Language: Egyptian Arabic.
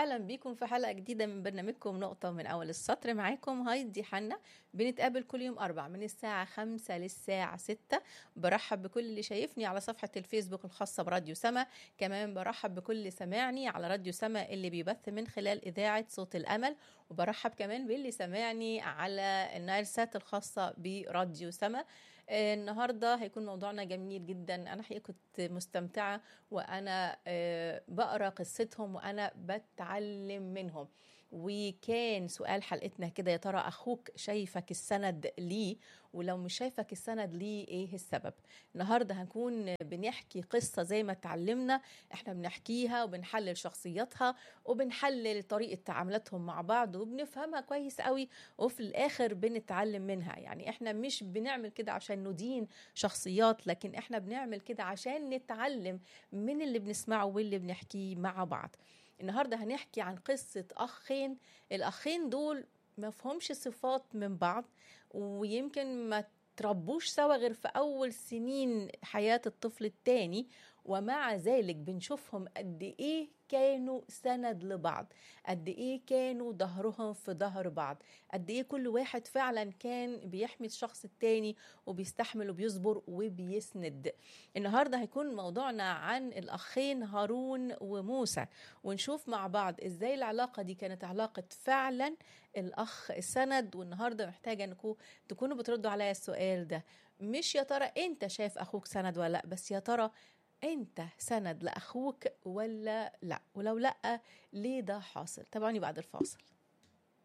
واهلا بيكم في حلقه جديده من برنامجكم نقطه من اول السطر معاكم هايدي حنا بنتقابل كل يوم اربع من الساعه خمسة للساعه ستة برحب بكل اللي شايفني على صفحه الفيسبوك الخاصه براديو سما كمان برحب بكل اللي سمعني على راديو سما اللي بيبث من خلال اذاعه صوت الامل وبرحب كمان باللي سمعني على النايل سات الخاصه براديو سما آه، النهارده هيكون موضوعنا جميل جدا انا حقيقه كنت مستمتعه وانا آه، بقرا قصتهم وانا بتعلم منهم وكان سؤال حلقتنا كده يا ترى اخوك شايفك السند ليه ولو مش شايفك السند ليه ايه السبب النهارده هنكون بنحكي قصه زي ما اتعلمنا احنا بنحكيها وبنحلل شخصياتها وبنحلل طريقه تعاملاتهم مع بعض وبنفهمها كويس قوي وفي الاخر بنتعلم منها يعني احنا مش بنعمل كده عشان ندين شخصيات لكن احنا بنعمل كده عشان نتعلم من اللي بنسمعه واللي بنحكيه مع بعض النهارده هنحكي عن قصه اخين الاخين دول ما فهمش صفات من بعض ويمكن ما تربوش سوا غير في اول سنين حياه الطفل التاني ومع ذلك بنشوفهم قد ايه كانوا سند لبعض قد ايه كانوا ظهرهم في ظهر بعض قد ايه كل واحد فعلا كان بيحمي الشخص التاني وبيستحمل وبيصبر وبيسند النهارده هيكون موضوعنا عن الاخين هارون وموسى ونشوف مع بعض ازاي العلاقه دي كانت علاقه فعلا الاخ السند والنهارده محتاجه انكم تكونوا بتردوا عليا السؤال ده مش يا ترى انت شايف اخوك سند ولا لا بس يا ترى انت سند لاخوك ولا لا ولو لا ليه ده حاصل تابعوني بعد الفاصل